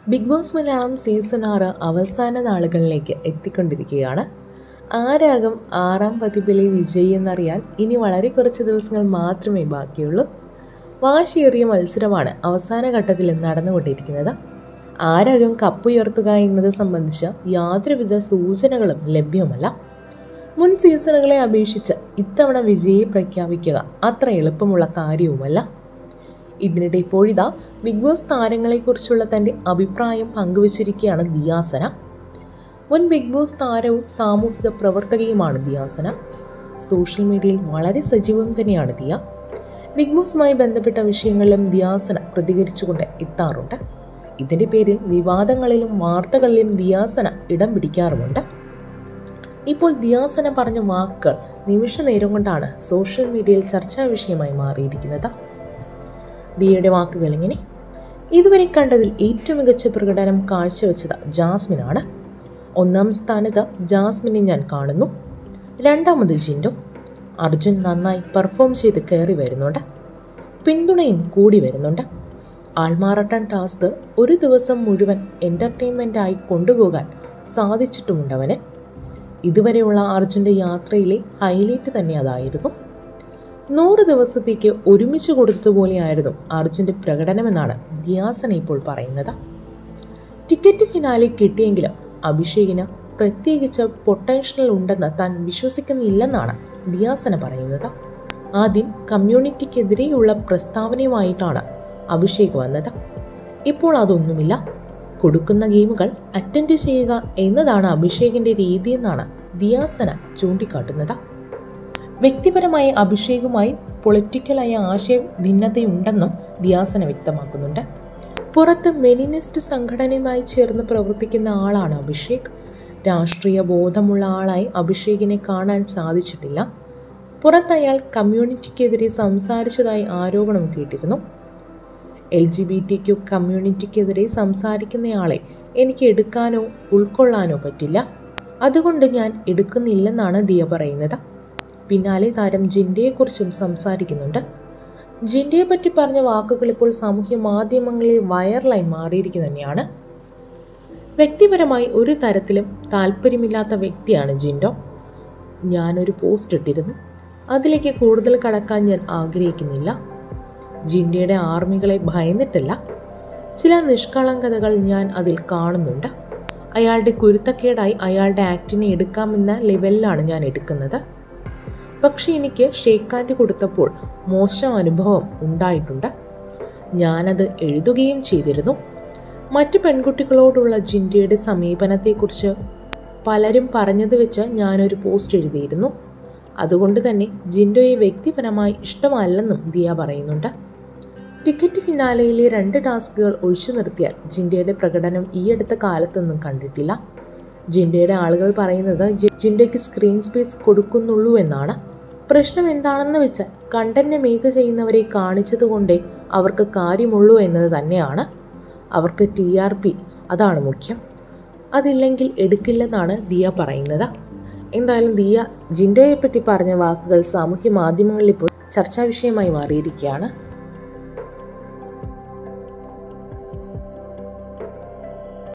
big boss Malayalam season ആറ് അവസാന നാളുകളിലേക്ക് എത്തിക്കൊണ്ടിരിക്കുകയാണ് ആരാകും ആറാം പതിപ്പിലെ വിജയി എന്നറിയാൻ ഇനി വളരെ കുറച്ച് ദിവസങ്ങൾ മാത്രമേ ബാക്കിയുള്ളൂ വാശിയേറിയ മത്സരമാണ് അവസാന ഘട്ടത്തിൽ നടന്നുകൊണ്ടിരിക്കുന്നത് ആരാകും കപ്പുയർത്തുക എന്നത് സംബന്ധിച്ച യാതൊരുവിധ സൂചനകളും ലഭ്യമല്ല മുൻ സീസണുകളെ അപേക്ഷിച്ച് ഇത്തവണ വിജയിയെ പ്രഖ്യാപിക്കുക അത്ര എളുപ്പമുള്ള കാര്യവുമല്ല ഇതിനിടെ ഇപ്പോഴിതാ ബിഗ് ബോസ് താരങ്ങളെക്കുറിച്ചുള്ള തൻ്റെ അഭിപ്രായം പങ്കുവച്ചിരിക്കുകയാണ് ദിയാസന മുൻ ബിഗ് ബോസ് താരവും സാമൂഹിക പ്രവർത്തകയുമാണ് ദിയാസന സോഷ്യൽ മീഡിയയിൽ വളരെ സജീവം തന്നെയാണ് ദിയ ബിഗ് ബോസുമായി ബന്ധപ്പെട്ട വിഷയങ്ങളിലും ദിയാസന പ്രതികരിച്ചുകൊണ്ട് എത്താറുണ്ട് ഇതിൻ്റെ പേരിൽ വിവാദങ്ങളിലും വാർത്തകളിലും ദിയാസന ഇടം പിടിക്കാറുമുണ്ട് ഇപ്പോൾ ദിയാസന പറഞ്ഞ വാക്കുകൾ നിമിഷ നേരം കൊണ്ടാണ് സോഷ്യൽ മീഡിയയിൽ ചർച്ചാ വിഷയമായി മാറിയിരിക്കുന്നത് ദിയയുടെ വാക്കുകൾ ഇങ്ങനെ ഇതുവരെ കണ്ടതിൽ ഏറ്റവും മികച്ച പ്രകടനം കാഴ്ചവെച്ചത് ജാസ്മിനാണ് ഒന്നാം സ്ഥാനത്ത് ജാസ്മിനെ ഞാൻ കാണുന്നു രണ്ടാമത് ജിൻഡു അർജുൻ നന്നായി പെർഫോം ചെയ്ത് കയറി വരുന്നുണ്ട് പിന്തുണയും കൂടി വരുന്നുണ്ട് ആൾമാറാട്ടം ടാസ്ക് ഒരു ദിവസം മുഴുവൻ എൻ്റർടൈൻമെൻ്റായി കൊണ്ടുപോകാൻ സാധിച്ചിട്ടുമുണ്ടവന് ഇതുവരെയുള്ള അർജുൻ്റെ യാത്രയിലെ ഹൈലൈറ്റ് തന്നെ അതായിരുന്നു നൂറ് ദിവസത്തേക്ക് ഒരുമിച്ച് കൊടുത്തതുപോലെയായിരുന്നു അർജുൻ്റെ പ്രകടനമെന്നാണ് ദിയാസന ഇപ്പോൾ പറയുന്നത് ടിക്കറ്റ് ഫിനാലെ കിട്ടിയെങ്കിലും അഭിഷേകിന് പ്രത്യേകിച്ച് പൊട്ടൻഷ്യൽ ഉണ്ടെന്ന് താൻ വിശ്വസിക്കുന്നില്ലെന്നാണ് ദിയാസന പറയുന്നത് ആദ്യം കമ്മ്യൂണിറ്റിക്കെതിരെയുള്ള പ്രസ്താവനയുമായിട്ടാണ് അഭിഷേക് വന്നത് ഇപ്പോൾ അതൊന്നുമില്ല കൊടുക്കുന്ന ഗെയിമുകൾ അറ്റൻഡ് ചെയ്യുക എന്നതാണ് അഭിഷേകിൻ്റെ രീതിയെന്നാണ് ദിയാസന ചൂണ്ടിക്കാട്ടുന്നത് വ്യക്തിപരമായി അഭിഷേകുമായി പൊളിറ്റിക്കലായ ആശയ ഭിന്നതയുണ്ടെന്നും ദിയാസന വ്യക്തമാക്കുന്നുണ്ട് പുറത്ത് മെനിനിസ്റ്റ് സംഘടനയുമായി ചേർന്ന് പ്രവർത്തിക്കുന്ന ആളാണ് അഭിഷേക് രാഷ്ട്രീയ ബോധമുള്ള ആളായി അഭിഷേകിനെ കാണാൻ സാധിച്ചിട്ടില്ല പുറത്ത് അയാൾ കമ്മ്യൂണിറ്റിക്കെതിരെ സംസാരിച്ചതായി ആരോപണം കേട്ടിരുന്നു L G B T Q കമ്മ്യൂണിറ്റിക്കെതിരെ സംസാരിക്കുന്നയാളെ എനിക്ക് എടുക്കാനോ ഉൾക്കൊള്ളാനോ പറ്റില്ല അതുകൊണ്ട് ഞാൻ എടുക്കുന്നില്ലെന്നാണ് ദിയ പറയുന്നത് പിന്നാലെ താരം ജിൻഡയെക്കുറിച്ചും സംസാരിക്കുന്നുണ്ട് ജിൻഡയെ പറ്റി പറഞ്ഞ വാക്കുകൾ ഇപ്പോൾ സാമൂഹ്യ മാധ്യമങ്ങളിൽ വൈറലായി മാറിയിരിക്കുന്നു തന്നെയാണ് വ്യക്തിപരമായി ഒരു തരത്തിലും താല്പര്യമില്ലാത്ത വ്യക്തിയാണ് ജിൻഡോ ഞാനൊരു പോസ്റ്റ് ഇട്ടിരുന്നു അതിലേക്ക് കൂടുതൽ കടക്കാൻ ഞാൻ ആഗ്രഹിക്കുന്നില്ല ജിൻഡയുടെ ആർമികളെ ഭയന്നിട്ടല്ല ചില നിഷ്കളങ്കതകൾ ഞാൻ അതിൽ കാണുന്നുണ്ട് അയാളുടെ കുരുത്തക്കേടായി അയാളുടെ ആക്ടിനെ എടുക്കാമെന്ന ലെവലിലാണ് ഞാൻ എടുക്കുന്നത് പക്ഷെ എനിക്ക് ഷേക്ക് ഹാൻഡ് കൊടുത്തപ്പോൾ മോശം അനുഭവം ഉണ്ടായിട്ടുണ്ട് ഞാനത് എഴുതുകയും ചെയ്തിരുന്നു മറ്റു പെൺകുട്ടികളോടുള്ള ജിൻഡയുടെ സമീപനത്തെക്കുറിച്ച് പലരും പറഞ്ഞത് വെച്ച് ഞാനൊരു പോസ്റ്റ് എഴുതിയിരുന്നു അതുകൊണ്ട് തന്നെ ജിൻഡോയെ വ്യക്തിപരമായി ഇഷ്ടമല്ലെന്നും ദിയ പറയുന്നുണ്ട് ടിക്കറ്റ് ഫിനാലയിലെ രണ്ട് ടാസ്കുകൾ ഒഴിച്ചു നിർത്തിയാൽ ജിൻഡയുടെ പ്രകടനം ഈ അടുത്ത കാലത്തൊന്നും കണ്ടിട്ടില്ല ജിൻഡയുടെ ആളുകൾ പറയുന്നത് ജി- ജിൻഡയ്ക്ക് സ്ക്രീൻ സ്പേസ് കൊടുക്കുന്നുള്ളൂ എന്നാണ് പ്രശ്നം എന്താണെന്ന് വെച്ചാൽ കണ്ടന്റ് മേക്ക് ചെയ്യുന്നവരെ കാണിച്ചതുകൊണ്ടേ അവർക്ക് കാര്യമുള്ളൂ എന്നത് തന്നെയാണ് അവർക്ക് ടി ആർ പി അതാണ് മുഖ്യം അതില്ലെങ്കിൽ എടുക്കില്ലെന്നാണ് ദിയ പറയുന്നത് എന്തായാലും ദിയ ജിൻഡോയെ പറ്റി പറഞ്ഞ വാക്കുകൾ സാമൂഹ്യ മാധ്യമങ്ങളിൽ ഇപ്പോൾ ചർച്ചാ വിഷയമായി മാറിയിരിക്കുകയാണ്